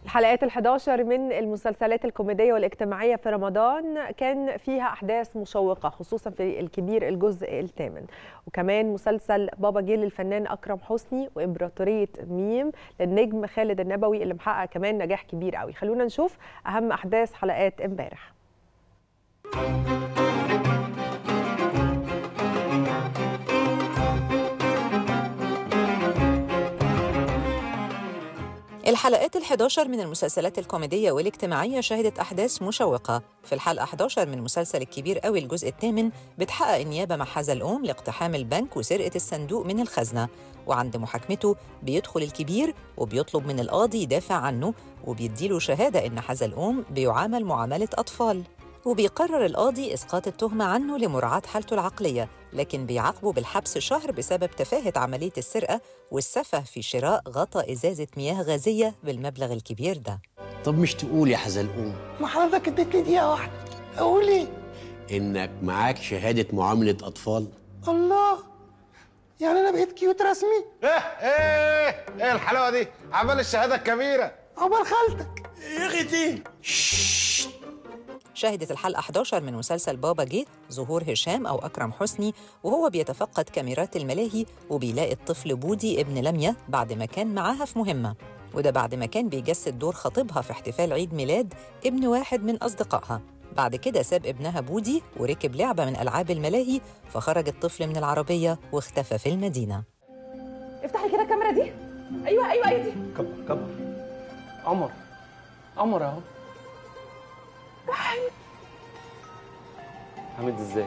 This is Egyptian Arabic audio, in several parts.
الحلقات ال11 من المسلسلات الكوميديه والاجتماعيه في رمضان كان فيها احداث مشوقه خصوصا في الكبير الجزء الثامن وكمان مسلسل بابا جيل للفنان اكرم حسني وامبراطوريه ميم للنجم خالد النبوي اللي محقق كمان نجاح كبير قوي خلونا نشوف اهم احداث حلقات امبارح الحلقات ال11 من المسلسلات الكوميدية والاجتماعية شهدت أحداث مشوقة في الحلقة 11 من مسلسل الكبير قوي الجزء الثامن بتحقق النيابة مع حزلقوم لاقتحام البنك وسرقة الصندوق من الخزنة وعند محاكمته بيدخل الكبير وبيطلب من القاضي يدافع عنه وبيديله شهادة إن حزلقوم بيعامل معاملة أطفال وبيقرر القاضي إسقاط التهمة عنه لمراعاة حالته العقلية لكن بيعاقبه بالحبس شهر بسبب تفاهة عملية السرقة والسفه في شراء غطا إزازة مياه غازية بالمبلغ الكبير ده طب مش تقول يا حزلقوم ما حضرتك اديتني دقيقة واحدة أقول إيه؟ إنك معاك شهادة معاملة أطفال الله يعني أنا بقيت كيوت رسمي؟ ايه ايه ايه الحلاوه دي عمال الشهاده الكبيره عقبال خالتك يا أخي دي شهدت الحلقة 11 من مسلسل بابا جه ظهور هشام أو أكرم حسني وهو بيتفقد كاميرات الملاهي وبيلاقي الطفل بودي ابن لميا بعد ما كان معاها في مهمة وده بعد ما كان بيجسد دور خطيبها في احتفال عيد ميلاد ابن واحد من أصدقائها بعد كده ساب ابنها بودي وركب لعبة من ألعاب الملاهي فخرج الطفل من العربية واختفى في المدينة افتحي كده الكاميرا دي ايوه ايوه ايوه دي كبر كبر قمر قمر اهو حامد ازاي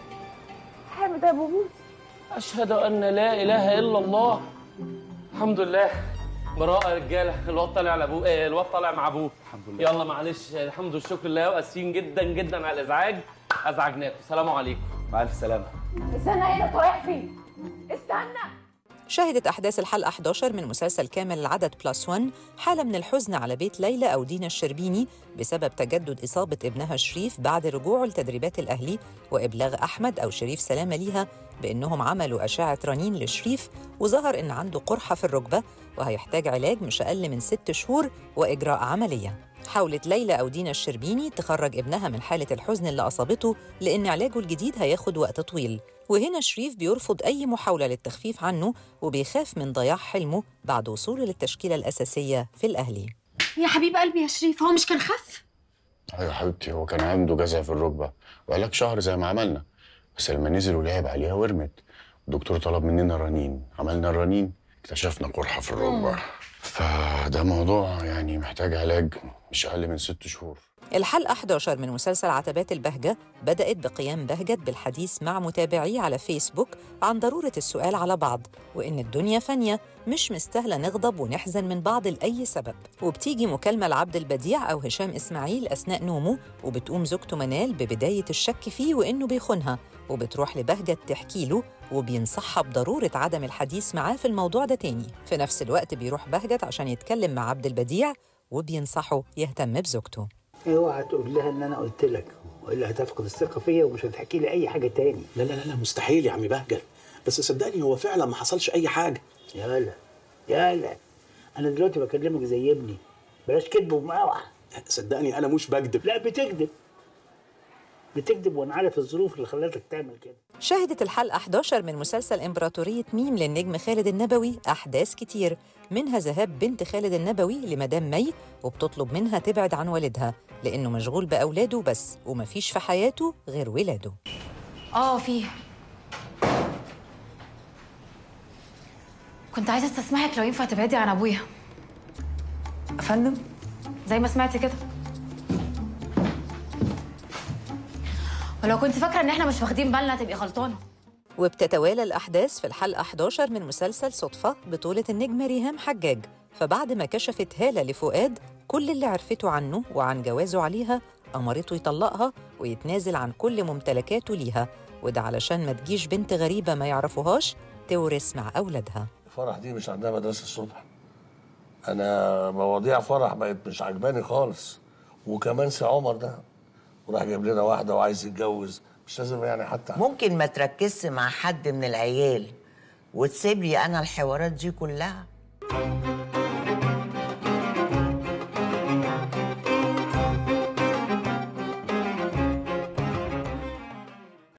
حامد ابو بوسي اشهد ان لا اله الا الله الحمد لله براءة يا رجالة الواد طالع على ابوه ايه الواد طالع مع ابوه الحمد لله يلا معلش الحمد والشكر لله واسفين جدا جدا على الازعاج ازعجناكم السلام عليكم مع الف سلامة استنى هنا انت رايح فين استنى شهدت أحداث الحلقة 11 من مسلسل كامل العدد بلس 1 حالة من الحزن على بيت ليلى أو دينا الشربيني بسبب تجدد إصابة ابنها شريف بعد رجوعه لتدريبات الأهلي وإبلاغ أحمد أو شريف سلامة ليها بأنهم عملوا أشعة رنين لشريف وظهر إن عنده قرحة في الركبة وهيحتاج علاج مش أقل من ست شهور وإجراء عملية حاولت ليلى أو دينا الشربيني تخرج ابنها من حالة الحزن اللي أصابته لأن علاجه الجديد هياخد وقت طويل وهنا شريف بيرفض أي محاولة للتخفيف عنه وبيخاف من ضياع حلمه بعد وصوله للتشكيلة الأساسية في الأهلي يا حبيب قلبي يا شريف هو مش كان خف ايوه حبيبتي هو كان عنده جزع في الركبه وعلاج شهر زي ما عملنا بس لما نزل ولعب عليها ورمت الدكتور طلب مننا رنين عملنا الرنين اكتشفنا قرحه في الركبه فده موضوع يعني محتاج علاج مش اقل من ست شهور الحلقة 11 من مسلسل عتبات البهجة بدأت بقيام بهجت بالحديث مع متابعيه على فيسبوك عن ضرورة السؤال على بعض وإن الدنيا فانية مش مستاهلة نغضب ونحزن من بعض لأي سبب وبتيجي مكالمة لعبد البديع أو هشام إسماعيل أثناء نومه وبتقوم زوجته منال ببداية الشك فيه وإنه بيخونها وبتروح لبهجت تحكي له وبينصحها بضرورة عدم الحديث معاه في الموضوع ده تاني في نفس الوقت بيروح بهجت عشان يتكلم مع عبد البديع وبينصحه يهتم بزوجته اوعى تقول لها ان انا قلت لك والا هتفقد الثقه فيا ومش هتحكي لي اي حاجه تاني لا لا لا لا مستحيل يا عم بهجل بس صدقني هو فعلا ما حصلش اي حاجه يالا يالا انا دلوقتي بكلمك زي ابني بلاش كذب ومقاوعه صدقني انا مش بكذب لا بتكذب بتكذب وانا عارف الظروف اللي خلتك تعمل كده شهدت الحلقة 11 من مسلسل إمبراطورية ميم للنجم خالد النبوي أحداث كتير منها ذهاب بنت خالد النبوي لمدام مي وبتطلب منها تبعد عن والدها لأنه مشغول بأولاده بس ومفيش في حياته غير ولاده اه فيه كنت عايزه استسمحك لو ينفع تبعدي عن ابويا أفندم زي ما سمعتي كده ولو كنت فاكره ان احنا مش واخدين بالنا تبقي غلطانه وبتتوالى الأحداث في الحلقة 11 من مسلسل صدفة بطولة النجمة ريهام حجاج فبعد ما كشفت هالة لفؤاد كل اللي عرفته عنه وعن جوازه عليها أمرته يطلقها ويتنازل عن كل ممتلكاته ليها وده علشان ما تجيش بنت غريبة ما يعرفوهاش تورث مع أولادها فرح دي مش عندها مدرسة الصبح أنا مواضيع فرح بقت مش عجباني خالص وكمان سي عمر ده وراح جايب لنا واحدة وعايز يتجوز مش لازم يعني حتى ممكن ما تركزش مع حد من العيال وتسيب لي انا الحوارات دي كلها